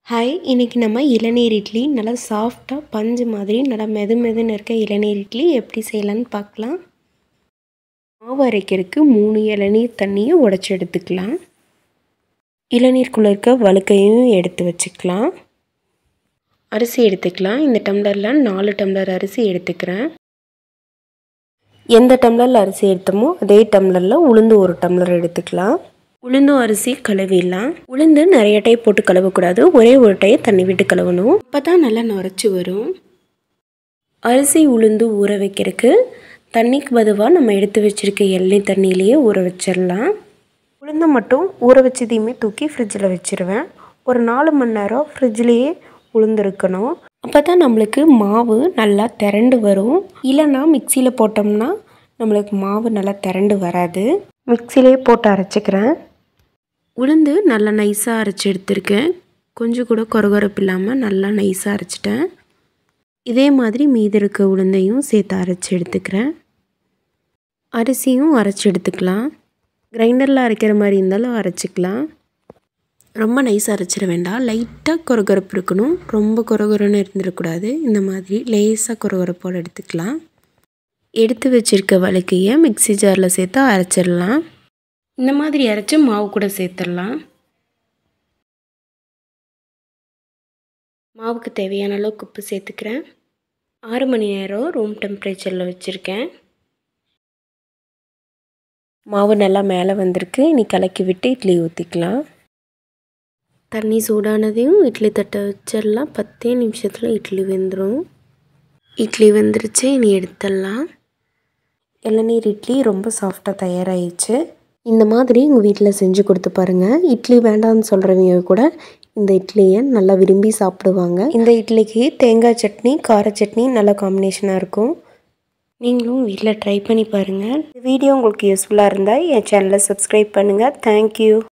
hi இன்றைக்கி நம்ம இளநீர் இட்லி நல்லா சாஃப்டாக பஞ்சு மாதிரி நல்லா மெது மெதுன்னு இருக்க இளநீர் இட்லி எப்படி செய்யலான்னு பார்க்கலாம் மாவு அரைக்கிறதுக்கு மூணு இளநீர் தண்ணியை உடச்சி எடுத்துக்கலாம் இளநீருக்குள்ளே இருக்க வழுக்கையும் எடுத்து வச்சுக்கலாம் அரிசி எடுத்துக்கலாம் இந்த டம்ளரில் நாலு டம்ளர் அரிசி எடுத்துக்கிறேன் எந்த டம்ளரில் அரிசி எடுத்தோமோ அதே டம்ளரில் உளுந்து ஒரு டம்ளர் எடுத்துக்கலாம் உளுந்தும் அரிசி கழுவிடலாம் உளுந்து நிறைய டை போட்டு கழுவக்கூடாது ஒரே ஒரு டையை தண்ணி விட்டு கழுவணும் அப்போ தான் நல்லா நுரைச்சி வரும் அரிசி உளுந்து ஊற வைக்கிறதுக்கு தண்ணிக்கு பதுவாக நம்ம எடுத்து வச்சுருக்க எண்ணெய் தண்ணியிலேயே ஊற வச்சிடலாம் உளுந்தை மட்டும் ஊற வச்சதையுமே தூக்கி ஃப்ரிட்ஜில் வச்சுருவேன் ஒரு நாலு மணி நேரம் ஃப்ரிட்ஜ்லேயே உளுந்து இருக்கணும் அப்போ தான் நம்மளுக்கு மாவு நல்லா திரண்டு வரும் இல்லைன்னா மிக்சியில் போட்டோம்னா நம்மளுக்கு மாவு நல்லா திரண்டு வராது மிக்சிலே போட்டு அரைச்சிக்கிறேன் உளுந்து நல்லா நைஸாக அரைச்சி எடுத்திருக்கேன் கொஞ்சம் கூட கொரகொரப்பு இல்லாமல் நல்லா நைஸாக அரைச்சிட்டேன் இதே மாதிரி மீதி இருக்க உளுந்தையும் சேர்த்து அரைச்சி எடுத்துக்கிறேன் அரிசியும் அரைச்சி எடுத்துக்கலாம் கிரைண்டரில் அரைக்கிற மாதிரி இருந்தாலும் அரைச்சிக்கலாம் ரொம்ப நைஸாக அரைச்சிட வேண்டாம் லைட்டாக கொரகொரப்பு இருக்கணும் ரொம்ப கொரகொரன்னு இருந்துடக்கூடாது இந்த மாதிரி லேசாக கொரகொரப்போடு எடுத்துக்கலாம் எடுத்து வச்சுருக்க வழுக்கையை மிக்சி ஜாரில் சேர்த்து அரைச்சிடலாம் இந்த மாதிரி அரைச்சி மாவு கூட சேர்த்துடலாம் மாவுக்கு தேவையான அளவுக்கு உப்பு சேர்த்துக்கிறேன் ஆறு மணி நேரம் ரூம் டெம்பரேச்சரில் வச்சுருக்கேன் மாவு நல்லா மேலே வந்திருக்கு இனி கலக்கி விட்டு இட்லி ஊற்றிக்கலாம் தண்ணி சூடானதையும் இட்லி தட்டை வச்சிடலாம் பத்தே நிமிஷத்தில் இட்லி வெந்துடும் இட்லி வெந்துருச்சு இனி எடுத்துடலாம் இளநீர் இட்லி ரொம்ப சாஃப்டாக தயாராகிடுச்சு இந்த மாதிரி உங்கள் வீட்டில் செஞ்சு கொடுத்து பாருங்கள் இட்லி வேண்டாம்னு சொல்கிறவங்க கூட இந்த இட்லியை நல்லா விரும்பி சாப்பிடுவாங்க இந்த இட்லிக்கு தேங்காய் சட்னி கார சட்னி நல்ல காம்பினேஷனாக இருக்கும் நீங்களும் வீட்டில் ட்ரை பண்ணி பாருங்கள் இந்த வீடியோ உங்களுக்கு யூஸ்ஃபுல்லாக இருந்தால் என் சேனலை சப்ஸ்கிரைப் பண்ணுங்கள் தேங்க்யூ